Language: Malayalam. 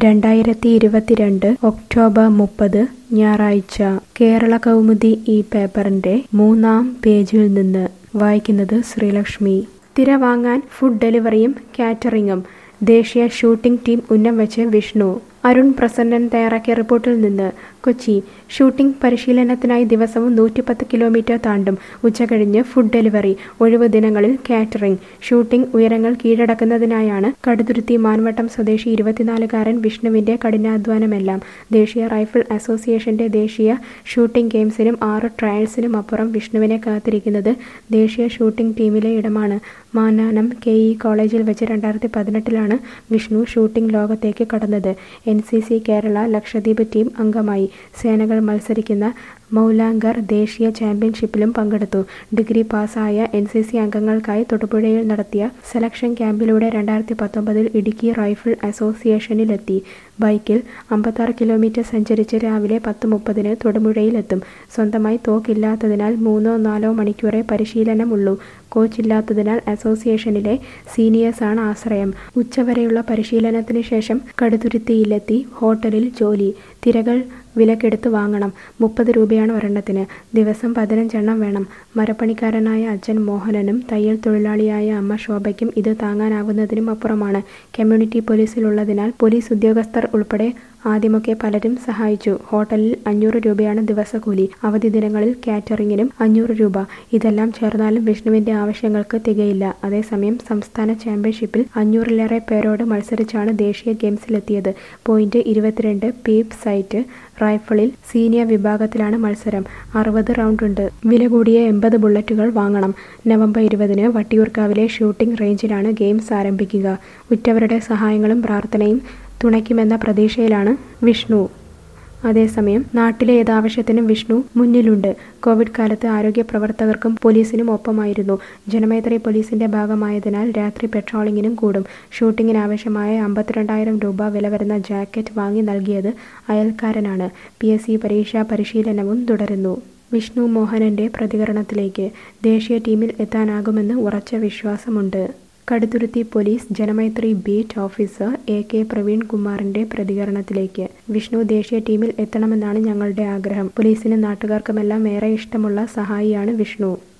രണ്ടായിരത്തി ഇരുപത്തിരണ്ട് ഒക്ടോബർ മുപ്പത് ഞായറാഴ്ച കേരള കൗമുദി ഈ പേപ്പറിന്റെ മൂന്നാം പേജിൽ നിന്ന് വായിക്കുന്നത് ശ്രീലക്ഷ്മി തിര വാങ്ങാൻ ഫുഡ് ഡെലിവറിയും കാറ്ററിംഗും ദേശീയ ഷൂട്ടിംഗ് ടീം ഉന്നം വെച്ച് വിഷ്ണു അരുൺ പ്രസന്നൻ തയ്യാറാക്കിയ റിപ്പോർട്ടിൽ നിന്ന് കൊച്ചി ഷൂട്ടിംഗ് പരിശീലനത്തിനായി ദിവസവും നൂറ്റിപ്പത്ത് കിലോമീറ്റർ താണ്ടും ഉച്ചകഴിഞ്ഞ് ഫുഡ് ഡെലിവറി ഒഴിവു ദിനങ്ങളിൽ കാറ്ററിംഗ് ഷൂട്ടിംഗ് ഉയരങ്ങൾ കീഴടക്കുന്നതിനായാണ് കടുതുരുത്തി മാൻവട്ടം സ്വദേശി ഇരുപത്തിനാലുകാരൻ വിഷ്ണുവിന്റെ കഠിനാധ്വാനമെല്ലാം ദേശീയ റൈഫിൾ അസോസിയേഷന്റെ ദേശീയ ഷൂട്ടിംഗ് ഗെയിംസിനും ആറ് ട്രയൽസിനും അപ്പുറം വിഷ്ണുവിനെ കാത്തിരിക്കുന്നത് ദേശീയ ഷൂട്ടിംഗ് ടീമിലെ ഇടമാണ് മാന്നാനം കെ ഇ കോളേജിൽ വെച്ച് രണ്ടായിരത്തി പതിനെട്ടിലാണ് വിഷ്ണു ഷൂട്ടിംഗ് ലോകത്തേക്ക് കടന്നത് N C C Kerala Lakshadweep team അംഗമായി സേനകൾ മത്സരിക്കുന്ന മൗലാങ്കർ ദേശീയ ചാമ്പ്യൻഷിപ്പിലും പങ്കെടുത്തു ഡിഗ്രി പാസ്സായ എൻ സി സി അംഗങ്ങൾക്കായി തൊടുപുഴയിൽ നടത്തിയ സെലക്ഷൻ ക്യാമ്പിലൂടെ രണ്ടായിരത്തി പത്തൊമ്പതിൽ ഇടുക്കി റൈഫിൾ അസോസിയേഷനിലെത്തി ബൈക്കിൽ അമ്പത്താറ് കിലോമീറ്റർ സഞ്ചരിച്ച് രാവിലെ പത്ത് മുപ്പതിന് തൊടുപുഴയിലെത്തും സ്വന്തമായി തോക്കില്ലാത്തതിനാൽ മൂന്നോ നാലോ മണിക്കൂറേ പരിശീലനമുള്ളൂ കോച്ചില്ലാത്തതിനാൽ അസോസിയേഷനിലെ സീനിയേഴ്സാണ് ആശ്രയം ഉച്ചവരെയുള്ള പരിശീലനത്തിന് ശേഷം കടുതുരുത്തിയിലെത്തി ഹോട്ടലിൽ ജോലി തിരകൾ വിലക്കെടുത്ത് വാങ്ങണം മുപ്പത് രൂപയാണ് ഒരെണ്ണത്തിന് ദിവസം പതിനഞ്ചെണ്ണം വേണം മരപ്പണിക്കാരനായ അച്ഛൻ മോഹനനും തയ്യൽ തൊഴിലാളിയായ അമ്മ ശോഭയ്ക്കും ഇത് താങ്ങാനാവുന്നതിനും അപ്പുറമാണ് കമ്മ്യൂണിറ്റി പോലീസിലുള്ളതിനാൽ പോലീസ് ഉദ്യോഗസ്ഥർ ഉൾപ്പെടെ ആദ്യമൊക്കെ പലരും സഹായിച്ചു ഹോട്ടലിൽ അഞ്ഞൂറ് രൂപയാണ് ദിവസക്കൂലി അവധി ദിനങ്ങളിൽ കാറ്ററിംഗിനും അഞ്ഞൂറ് രൂപ ഇതെല്ലാം ചേർന്നാലും വിഷ്ണുവിന്റെ ആവശ്യങ്ങൾക്ക് തികയില്ല അതേസമയം സംസ്ഥാന ചാമ്പ്യൻഷിപ്പിൽ അഞ്ഞൂറിലേറെ പേരോട് മത്സരിച്ചാണ് ദേശീയ ഗെയിംസിലെത്തിയത് പോയിന്റ് ഇരുപത്തിരണ്ട് പീപ്പ് സൈറ്റ് റൈഫിളിൽ സീനിയർ വിഭാഗത്തിലാണ് മത്സരം അറുപത് റൗണ്ടുണ്ട് വില കൂടിയ എൺപത് ബുള്ളറ്റുകൾ വാങ്ങണം നവംബർ ഇരുപതിന് വട്ടിയൂർക്കാവിലെ ഷൂട്ടിംഗ് റേഞ്ചിലാണ് ഗെയിംസ് ആരംഭിക്കുക ഉറ്റവരുടെ സഹായങ്ങളും പ്രാർത്ഥനയും തുണയ്ക്കുമെന്ന പ്രതീക്ഷയിലാണ് വിഷ്ണു അതേസമയം നാട്ടിലെ ഏതാവശ്യത്തിനും വിഷ്ണു മുന്നിലുണ്ട് കോവിഡ് കാലത്ത് ആരോഗ്യ പ്രവർത്തകർക്കും പോലീസിനും ഒപ്പമായിരുന്നു ജനമൈത്രി പോലീസിന്റെ ഭാഗമായതിനാൽ രാത്രി പെട്രോളിങ്ങിനും കൂടും ഷൂട്ടിങ്ങിന് ആവശ്യമായ അമ്പത്തിരണ്ടായിരം രൂപ വില വരുന്ന ജാക്കറ്റ് വാങ്ങി നൽകിയത് അയൽക്കാരനാണ് പി എസ് സി പരീക്ഷാ പരിശീലനവും തുടരുന്നു വിഷ്ണു മോഹനന്റെ പ്രതികരണത്തിലേക്ക് ദേശീയ ടീമിൽ എത്താനാകുമെന്ന് ഉറച്ച വിശ്വാസമുണ്ട് Kaduthuruthy police Janamaithri beat officer A K Praveen കുമാറിന്റെ പ്രതികരണത്തിലേക്ക് വിഷ്ണു ദേശീയ ടീമിൽ എത്തണമെന്നാണ് ഞങ്ങളുടെ ആഗ്രഹം പോലീസിനും നാട്ടുകാർക്കുമെല്ലാം ഏറെ ഇഷ്ടമുള്ള സഹായിയാണ് വിഷ്ണു